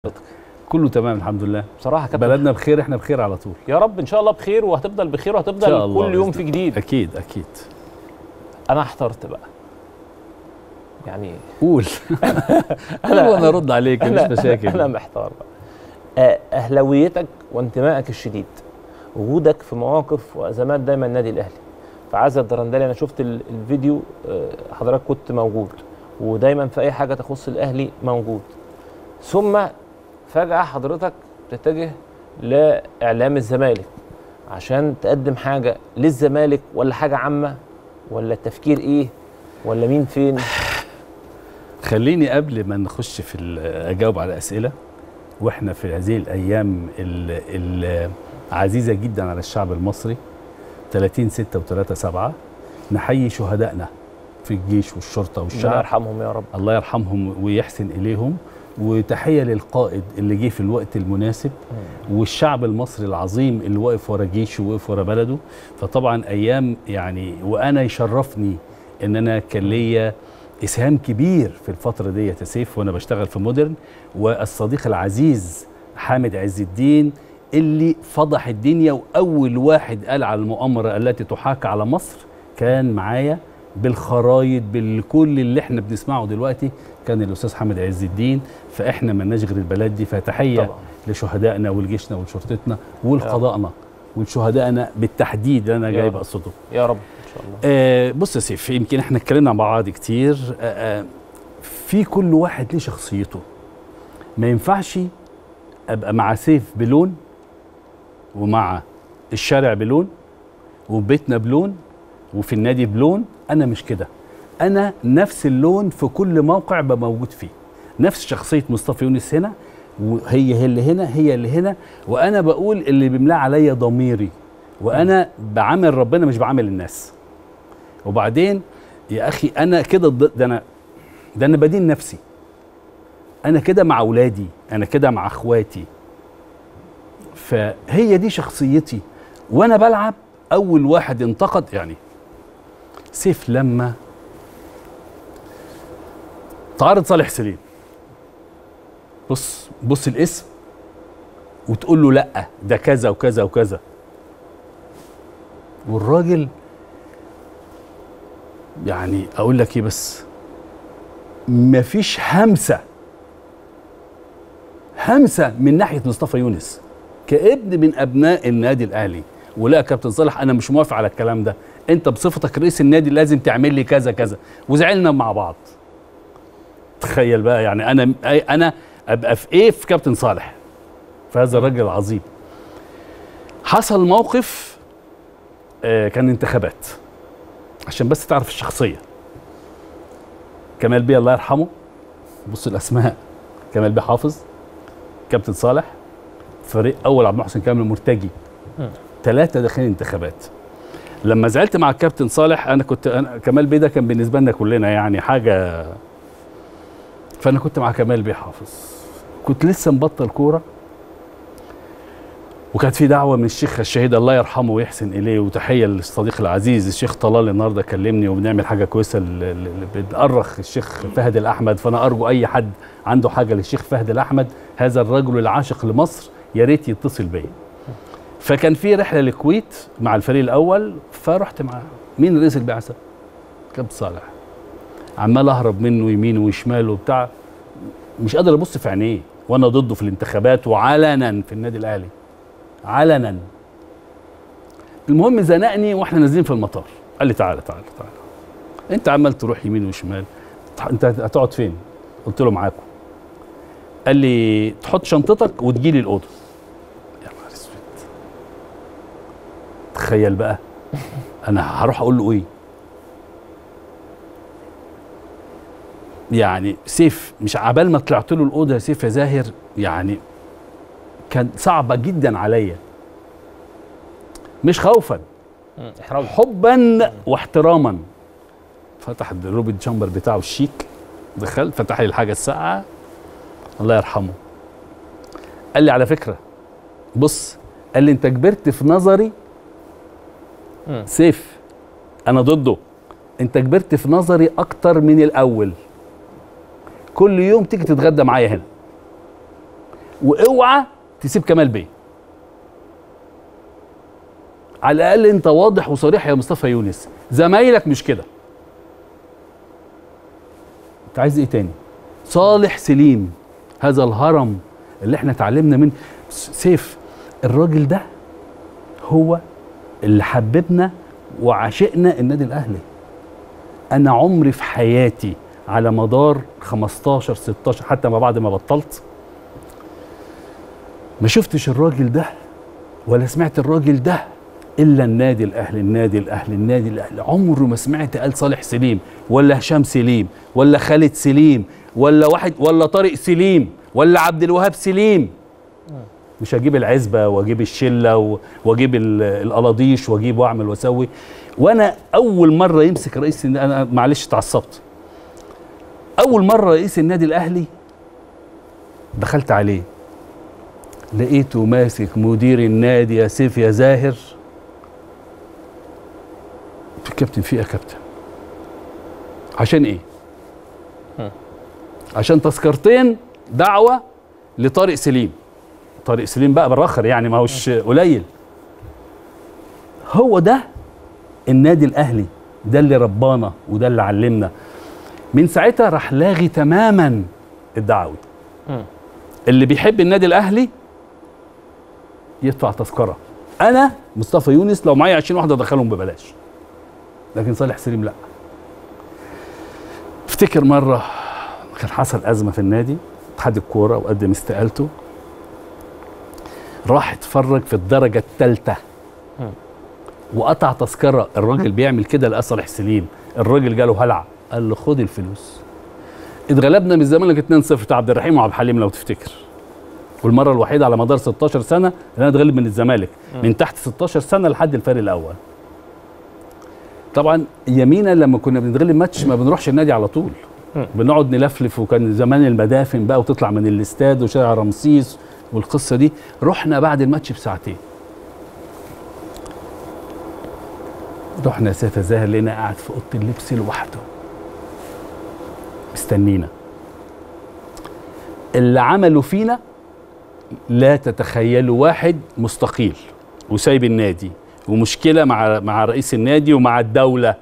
كله تمام الحمد لله بصراحه كابتن بلدنا بخير احنا بخير على طول يا رب ان شاء الله بخير وهتفضل بخير إن شاء وهتفضل الله كل يوم بإذن في جديد اكيد اكيد انا احترت بقى يعني قول انا وانا ارد عليك مفيش انا مشاكل انا محتار بقى آه، اهلاويتك وانتمائك الشديد وجودك في مواقف وازمات دايما النادي الاهلي فعزة الدرندلي انا شفت ال- الفيديو آه، حضرتك كنت موجود ودايما في اي حاجه تخص الاهلي موجود ثم فجاه حضرتك تتجه لاعلام الزمالك عشان تقدم حاجه للزمالك ولا حاجه عامه ولا التفكير ايه ولا مين فين خليني قبل ما نخش في ال- اجاوب على اسئله واحنا في هذه الايام ال- العزيزه جدا على الشعب المصري 30 6 و3 7 نحيي شهدائنا في الجيش والشرطه الله والشعب يرحمهم يا رب الله يرحمهم ويحسن اليهم وتحيه للقائد اللي جه في الوقت المناسب والشعب المصري العظيم اللي واقف ورا جيشه وواقف ورا بلده فطبعا ايام يعني وانا يشرفني ان انا كان ليا اسهام كبير في الفتره ديت يا سيف وانا بشتغل في مودرن والصديق العزيز حامد عز الدين اللي فضح الدنيا واول واحد قال على المؤامره التي تحاك على مصر كان معايا بالخرايط بالكل اللي احنا بنسمعه دلوقتي كان الاستاذ حامد عز الدين فاحنا مالناش غير البلد دي فتحيه طبعا لشهدائنا ولجيشنا ولشرطتنا ولقضائنا ولشهدائنا بالتحديد اللي انا يا جاي رب. بقصده يا رب ان شاء الله آه بص يا سيف يمكن احنا اتكلمنا مع بعض كتير آه آه في كل واحد ليه شخصيته ما ينفعش ابقى مع سيف بلون ومع الشارع بلون وبيتنا بلون وفي النادي بلون انا مش كده انا نفس اللون في كل موقع ببقى موجود فيه نفس شخصيه مصطفى يونس هنا وهي هي اللي هنا هي اللي هنا وانا بقول اللي بيملاه عليا ضميري وانا بعامل ربنا مش بعامل الناس وبعدين يا اخي انا كده ضد- ده انا ده انا بدين نفسي انا كده مع اولادي انا كده مع اخواتي فهي دي شخصيتي وانا بلعب اول واحد انتقد يعني سيف لما تعارض صالح سليم بص بص الاسم وتقول له لا ده كذا وكذا وكذا والراجل يعني اقول لك ايه بس مفيش همسه همسه من ناحيه مصطفى يونس كابن من ابناء النادي الاهلي ولا يا كابتن صالح انا مش موافق على الكلام ده انت بصفتك رئيس النادي لازم تعمل لي كذا كذا وزعلنا مع بعض تخيل بقى يعني انا أي- انا ابقى في ايه في كابتن صالح في هذا الراجل العظيم حصل موقف آه، كان انتخابات عشان بس تعرف الشخصيه كمال بيه الله يرحمه بص الاسماء كمال بيه حافظ كابتن صالح فريق اول عبد المحسن كامل مرتجي مم. ثلاثه داخلين انتخابات لما زعلت مع الكابتن صالح انا كنت أنا كمال بيه ده كان بالنسبه لنا كلنا يعني حاجه فانا كنت مع كمال بيه حافظ كنت لسه مبطل كوره وكانت في دعوه من الشيخ الشهيد الله يرحمه ويحسن اليه وتحيه للصديق العزيز الشيخ طلال النهارده كلمني وبنعمل حاجه كويسه ل- ل- ل- بنأرخ الشيخ فهد الاحمد فانا ارجو اي حد عنده حاجه للشيخ فهد الاحمد هذا الرجل العاشق لمصر يا ريت يتصل بيا فكان في رحله للكويت مع الفريق الاول فرحت معاه مين رئيس البعثه كابتن صالح عمال اهرب منه يمين وشمال وبتاع مش قادر ابص في عينيه وانا ضده في الانتخابات وعلنا في النادي الاهلي علنا المهم زنقني واحنا نازلين في المطار قال لي تعالى تعالى تعالى انت عمال تروح يمين وشمال انت هتقعد فين قلت له معاكم قال لي تحط شنطتك وتجي لي الاوضه يا نهار اسود تخيل بقى انا هروح اقول له ايه يعني سيف مش عبال ما طلعت له الاوضه يا سيف يا زاهر يعني كان صعبه جدا عليا مش خوفا مم. احراج حبا واحتراما فتح الروبي جامبر بتاعه الشيك دخل فتح لي الحاجه الساقعه الله يرحمه قال لي على فكره بص قال لي انت كبرت في نظري مم. سيف انا ضده انت كبرت في نظري اكتر من الاول كل يوم تيجي تتغدى معايا هنا واوعى تسيب كمال بيه على الاقل انت واضح وصريح يا مصطفى يونس زمايلك مش كده انت عايز ايه تاني صالح سليم هذا الهرم اللي احنا اتعلمنا منه سيف الراجل ده هو اللي حببنا وعشقنا النادي الاهلي انا عمري في حياتي على مدار 15 16 حتى ما بعد ما بطلت ما شفتش الراجل ده ولا سمعت الراجل ده الا النادي الاهلي النادي الاهلي النادي الاهلي عمره ما سمعت قال صالح سليم ولا هشام سليم ولا خالد سليم ولا واحد ولا طارق سليم ولا عبد الوهاب سليم مش هجيب العزبه واجيب الشله و- واجيب ال- القلاضيش واجيب واعمل واسوي وانا اول مره يمسك رئيس الن- انا معلش اتعصبت اول مره رئيس النادي الاهلي دخلت عليه لقيته ماسك مدير النادي يا سيف يا زاهر قلت له كابتن في ايه يا كابتن عشان ايه هم. عشان تذكرتين دعوه لطارق سليم طارق سليم بقى بالرخر يعني ما هوش قليل هو ده النادي الاهلي ده اللي ربانا وده اللي علمنا من ساعتها راح لاغي تماما الدعوي مم. اللي بيحب النادي الاهلي يدفع تذكره انا مصطفى يونس لو معايا 20 واحده ادخلهم ببلاش لكن صالح سليم لا افتكر مره كان حصل ازمه في النادي اتحاد الكوره وقدم استقالته راح اتفرج في الدرجه الثالثه مم. وقطع تذكره الراجل بيعمل كده لقى صالح سليم الراجل جاله هلع قال له خد الفلوس اتغلبنا من الزمالك 2-0 بتاع عبد الرحيم وعبد الحليم لو تفتكر والمره الوحيده على مدار 16 سنه اللي انا اتغلب من الزمالك من تحت 16 سنه لحد الفريق الاول طبعا يمينا لما كنا بنتغلب ماتش ما بنروحش النادي على طول مم. بنقعد نلفلف وكان زمان المدافن بقى وتطلع من الاستاد وشارع رمسيس والقصه دي رحنا بعد الماتش بساعتين رحنا يا سيف زاهر لقينا قاعد في اوضه اللبس لوحده مستنينا اللي عملوا فينا لا تتخيلوا واحد مستقيل وسايب النادي ومشكله مع مع رئيس النادي ومع الدوله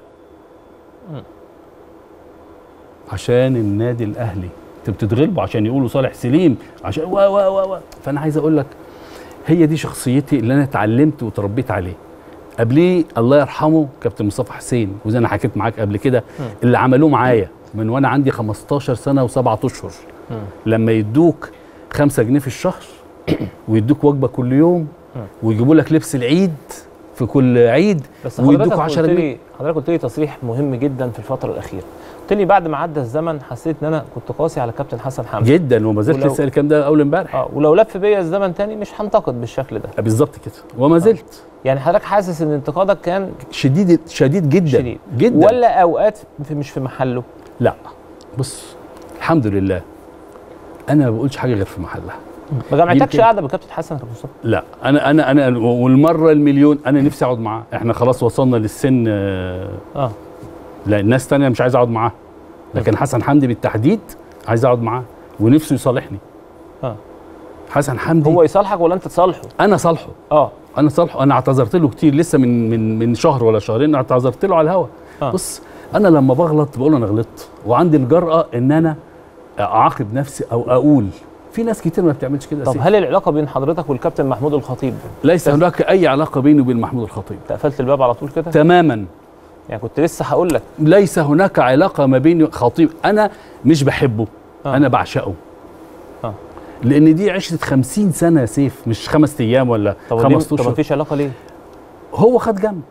عشان النادي الاهلي انتوا بتتغلبوا عشان يقولوا صالح سليم عشان و و و و فانا عايز اقول لك هي دي شخصيتي اللي انا اتعلمت وتربيت عليه قبليه الله يرحمه كابتن مصطفى حسين وزي انا حكيت معاك قبل كده اللي عملوه معايا من وانا عندي 15 سنه وسبعة اشهر لما يدوك خمسة جنيه في الشهر ويدوك وجبه كل يوم ويجيبوا لك لبس العيد في كل عيد بس ويدوك حضرتك 10 قلت جنيه لي حضرتك قلت لي تصريح مهم جدا في الفتره الاخيره قلت لي بعد ما عدى الزمن حسيت ان انا كنت قاسي على كابتن حسن حمدي جدا وما زلت ولو- لسه الكلام ده اول امبارح اه ولو لف بيا الزمن تاني مش هنتقد بالشكل ده بالظبط كده وما زلت يعني حضرتك حاسس ان انتقادك كان شديد شديد جدا شديد جدا ولا اوقات في مش في محله لا بص الحمد لله انا ما بقولش حاجه غير في محلها ما جمعتكش يمكن- قاعده بكابتن حسن يا كابتن مصطفى لا انا انا انا والمره المليون انا نفسي اقعد معاه احنا خلاص وصلنا للسن آه، اه لا الناس تانية مش عايز اقعد معاه لكن حسن حمدي بالتحديد عايز اقعد معاه ونفسه يصالحني اه حسن حمدي هو يصالحك ولا انت تصالحه انا صالحه اه انا صالحه انا اعتذرت له كتير لسه من من من شهر ولا شهرين اعتذرت له على الهوا آه. بص انا لما بغلط بقول انا غلطت وعندي الجرأه ان انا اعاقب نفسي او اقول في ناس كتير ما بتعملش كده طب سيف. هل العلاقه بين حضرتك والكابتن محمود الخطيب ليس هناك اي علاقه بيني وبين محمود الخطيب انت قفلت الباب على طول كده تماما يعني كنت لسه هقول لك ليس هناك علاقه ما بيني خطيب انا مش بحبه آه. انا بعشقه آه. لان دي عشره 50 سنه يا سيف مش خمس ايام ولا طب ليه خمس طب ما اشهر فيش علاقه ليه هو خد جنب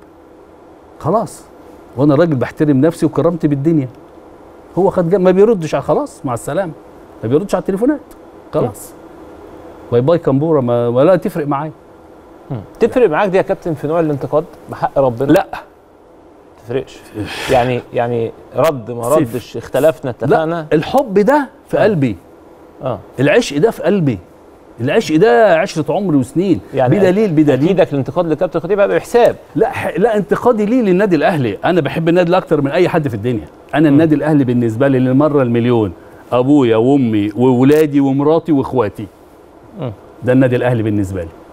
خلاص وانا راجل بحترم نفسي وكرامتي بالدنيا هو خد جنب ما بيردش على خلاص مع السلامه ما بيردش على التليفونات خلاص باي باي كمبوره ما ولا تفرق معايا مم. تفرق معاك دي يا كابتن في نوع الانتقاد بحق ربنا لا تفرقش يعني يعني رد ما سيف. ردش اختلفنا اتفقنا لا الحب ده في آه. قلبي اه العشق ده في قلبي العشق ده عشرة عمر وسنين يعني بدليل بدليل اكيدك الانتقاد لكابتن الخطيب هيبقى بحساب لا ح- لا انتقادي ليه للنادي الاهلي انا بحب النادي الاهلي اكتر من اي حد في الدنيا انا النادي الاهلي بالنسبه لي للمره المليون ابويا وامي وولادي ومراتي واخواتي مم. ده النادي الاهلي بالنسبه لي